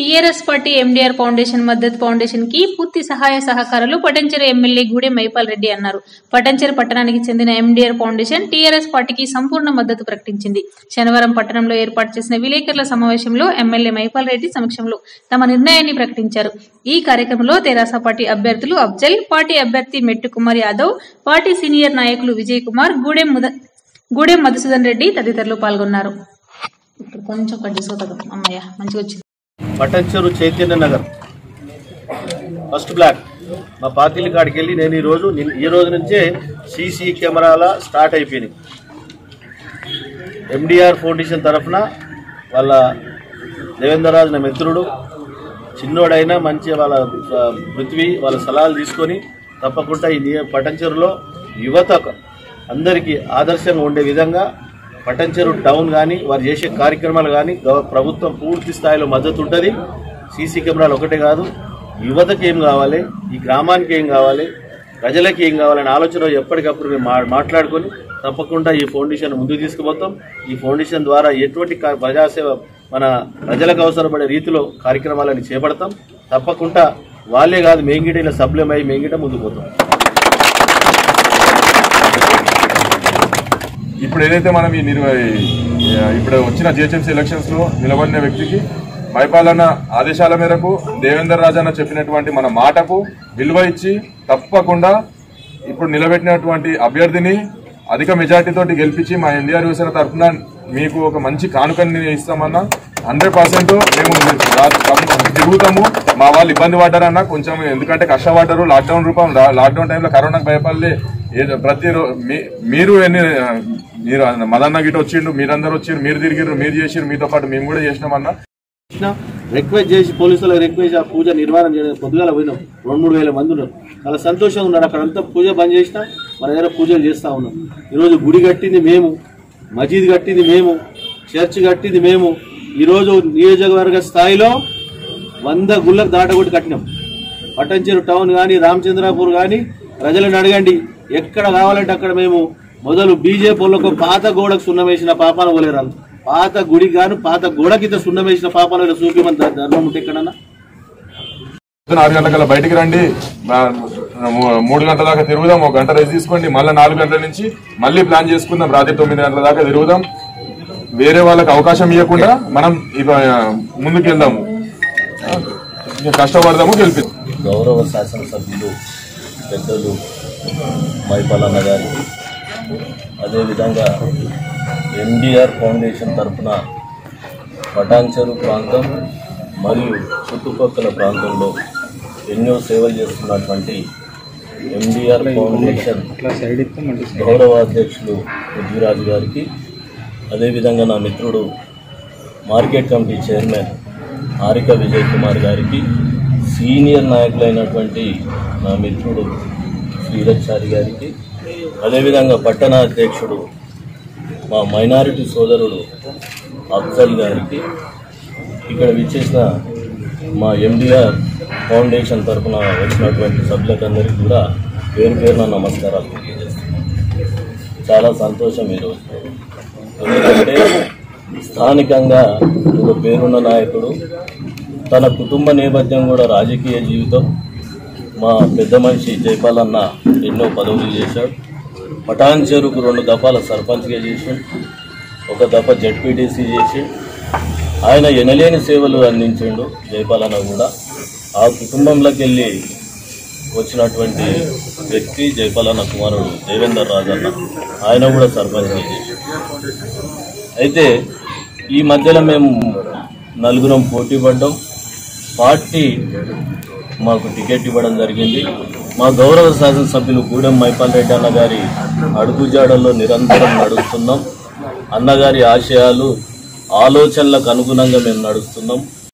TRS party MDR foundation మద్దతు foundation కి పూర్తి సహాయ సహకారాలు పటంచెర ఎమ్మెల్యే గూడెం మైపాల్ రెడ్డి అన్నారు పటంచెర పట్టణానికి చెందిన ఎండీఆర్ ఫౌండేషన్ టీఆర్ఎస్ పార్టీకి సంపూర్ణ మద్దతు ప్రకటించింది శనివారం పట్టణంలో ఏర్పాటు చేసిన విలేకరుల సమావేశంలో ఎమ్మెల్యే మైపాల్ రెడ్డి సమక్షంలో తమ నిర్ణయాన్ని ప్రకటించారు ఈ కార్యక్రమంలో తెరాస పార్టీ అభ్యర్థులు అఫ్జల్ పార్టీ అభ్యర్థి మెట్టు కుమార్ యాదవ్ పార్టీ సీనియర్ నాయకులు విజయ్ కుమార్ గూడెం ముద- గూడెం మధుసూదన్ రెడ్డి తదితరులు పాల్గొన్నారు ఇప్పుడు కొంచెం కట్ చేసుకోతాం అమ్మయ్య మంచిగా వచ్చింది పటంచెరు చైతన్య నగర్ ఫస్ట్ బ్లాక్ మా పార్టీల కాడికి వెళ్ళి నేను ఈరోజు నిన్- ఈ రోజు నుంచే సీసీ కెమెరాల స్టార్ట్ అయిపోయినాయి ఎండిఆర్ ఫౌండేషన్ తరఫున వాళ్ళ దేవేందర్ రాజు నా మిత్రుడు చిన్నోడైనా మంచి వాళ్ళ ఆ, పృథ్వీ వాళ్ళ సలహాలు తీసుకొని తప్పకుండా ఈ నియ పటంచెరులో యువత అందరికీ ఆదర్శంగా ఉండే విధంగా పటంచెరు టౌన్ కానీ వారు చేసే కార్యక్రమాలు కానీ గవ- ప్రభుత్వం పూర్తి స్థాయిలో మద్దతు ఉంటుంది సీసీ కెమెరాలు ఒకటే కాదు యువతకి ఏం కావాలి ఈ గ్రామానికి ఏం కావాలి ప్రజలకి ఏం కావాలనే ఆలోచన ఎప్పటికప్పుడు మేము మా- మాట్లాడుకొని తప్పకుండా ఈ ఫౌండేషన్ ముందుకు తీసుకుపోతాం ఈ ఫౌండేషన్ ద్వారా ఎటువంటి కా- ప్రజాసేవ మన ప్రజలకు అవసరపడే రీతిలో కార్యక్రమాలను చేపడతాం తప్పకుండా వాళ్ళే కాదు మేంగిట ఇలా సబ్లమై మేంగిట ముందుకు పోతాం ఇప్పుడు ఏదైతే మనం ఈ నిర్వ ఈ- ఇప్పుడు వచ్చిన జిహెచ్ఎంసీ ఎలక్షన్స్ లో నిలబడిన వ్యక్తికి మైపాలన్న ఆదేశాల మేరకు దేవేందర్ రాజన్న చెప్పినటువంటి మన మాటకు విలువ ఇచ్చి తప్పకుండా ఇప్పుడు నిలబెట్టినటువంటి అభ్యర్థిని అధిక మెజార్టీ తోటి గెలిపించి మా ఎన్డీఆర్ యువసేన తరఫున మీకు ఒక మంచి కానుకని ఇస్తామన్నా హండ్రెడ్ పర్సెంట్ మేము రా- తిరుగుతాము మా వాళ్ళు ఇబ్బంది పడ్డారన్నా కొంచెం ఎందుకంటే కష్టపడ్డారు లాక్డౌన్ రూపం లాక్డౌన్ టైంలో కరోనాకు భయపడలే ఏదో ప్రతి రో- మీ- మీరు ఎన్ని మీరు మదన్న గిట వచ్చిండు మీరందరూ వచ్చిండ్రు మీరు తిరిగిర్రు మీరు చేసిర్రు మీతో పాటు మేము కూడా చేసినామన్నా రిక్వెస్ట్ చేసి పోలీసులకు రిక్వెస్ట్ ఆ పూజ నిర్వహణ చేయడం పొద్దుగాల పోయినాం రెండు మూడు వేల మంది ఉన్నారు చాలా సంతోషంగా ఉన్నారు అక్కడంతా పూజ బంద్ చేసినా మన దగ్గర పూజలు చేస్తూ ఉన్నాం ఈరోజు గుడి కట్టింది మేము మసీద్ కట్టింది మేము చర్చ్ కట్టింది మేము ఈరోజు నియోజకవర్గ స్థాయిలో వంద గుళ్ళకు దాటగొట్టి కట్టినాం పట్టంచెరు టౌన్ కానీ రామచంద్రాపూర్ కానీ ప్రజలను అడగండి ఎక్కడ కావాలంటే అక్కడ మేము మొదలు బీజేపీలకు పాత గోడకు సున్నం వేసిన పాపాన పోలేరాలు పాత గుడికి గాను పాత గోడకింత సున్నం వేసిన పాపాన చూపిమని ధర్మం ఉంటే ఎక్కడన్నా ఆరు గంటల బయటికి రండి మా- మూ- మూడు గంటల దాకా తిరుగుదాం ఒక గంట రెస్ట్ తీసుకోండి మళ్ళీ నాలుగు గంటల నుంచి మళ్ళీ ప్లాన్ చేసుకుందాం రాత్రి తొమ్మిది గంటల దాకా తిరుగుదాం వేరే వాళ్ళకి అవకాశం ఇవ్వకుండా మనం ఇవ- ముందుకు వెళ్దాము ఇంకా కష్టపడదాము గెలిపిద్దాం గౌరవ శాసనసభ్యులు పెద్దలు మైపాలన్న గారికి అదేవిధంగా ఎన్డీఆర్ ఫౌండేషన్ తరఫున పటాన్చెరు ప్రాంతం మరియు చుట్టుపక్కల ప్రాంతంలో ఎన్నో సేవలు చేస్తున్నటువంటి ఎన్డీఆర్ ఫౌండేషన్ గౌరవ అధ్యక్షులు పృథ్వీరాజు గారికి అదేవిధంగా నా మిత్రుడు market committee chairman Harika Vijay Kumar గారికి సీనియర్ నాయకులైనటువంటి నా మిత్రుడు శ్రీరక్షారి గారికి అదేవిధంగా పట్టణ అధ్యక్షుడు మా మైనారిటీ సోదరుడు అఫ్జల్ గారికి ఇక్కడ విచ్చేసిన మా ఎండిఆర్ ఫౌండేషన్ తరఫున వచ్చినటువంటి సభ్యులకందరికీ కూడా పేరు పేరున నమస్కారాలు తెలియజేస్తున్నాను చాలా సంతోషం ఈరోజు ఎందుకంటే స్థానికంగా ఒక పేరున్న నాయకుడు తన కుటుంబ నేపథ్యం కూడా రాజకీయ జీవితం మా పెద్ద మనిషి జైపాలన్న ఎన్నో పదవులు చేశాడు పటాన్ చెరుకు రెండు దఫాల సర్పంచ్గా చేసిండు ఒక దఫ జడ్పీటీసీ చేసి ఆయన ఎనలేని సేవలు అందించిండు జైపాలన్న కూడా ఆ కుటుంబంలోకి వెళ్ళి వచ్చినటువంటి వ్యక్తి జైపాలన్న కుమారుడు దేవేందర్ రాజన్న ఆయన కూడా సర్పంచ్ చేసి అయితే ఈ మధ్యలో మేము నలుగురం పోటీ పడ్డాం పార్టీ మాకు టికెట్ ఇవ్వడం జరిగింది మా గౌరవ శాసనసభ్యులు గూడెం మైపాల్ రెడ్డి అన్న గారి అడుగుజాడల్లో నిరంతరం నడుస్తున్నాం అన్నగారి ఆశయాలు ఆలోచనలకు అనుగుణంగా మేము నడుస్తున్నాం